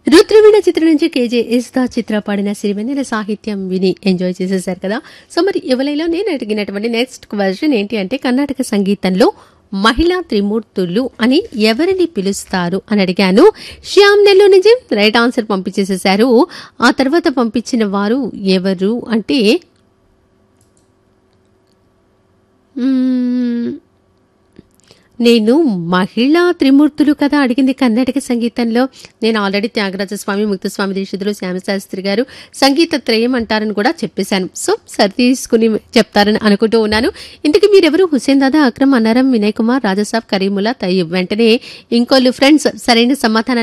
రుద్రవీణ చిత్రం నుంచి కేజే ఇస్తా చిత్ర పాడిన సిరివెన్నెల సాహిత్యం విని ఎంజాయ్ చేసేసారు కదా సో మరి ఎవరైనా నేను అడిగినటువంటి నెక్స్ట్ క్వశ్చన్ ఏంటి అంటే కర్ణాటక సంగీతంలో మహిళా త్రిమూర్తులు అని ఎవరిని పిలుస్తారు అని అడిగాను శ్యామ్ నెల్లూరు నుంచి రైట్ ఆన్సర్ పంపించేసేసారు ఆ తర్వాత పంపించిన వారు ఎవరు అంటే మ్మ్, నేను మహిళా త్రిమూర్తులు కదా అడిగింది కర్ణాటక సంగీతంలో నేను ఆల్రెడీ త్యాగరాజ స్వామి ముక్తస్వామి దీక్షితులు శ్యామశాస్త్రి గారు సంగీత త్రయం అంటారని కూడా చెప్పేశాను సో సరి తీసుకుని చెప్తారని అనుకుంటూ ఉన్నాను ఇంతకీ మీరెవరు హుసేన్ దాదా అక్రమ్ అన్నారం వినయ్ కుమార్ రాజసాబ్ కరీముల్లా తయ్యబ్ వెంటనే ఇంకోళ్ళు ఫ్రెండ్స్ సరైన సమాధానం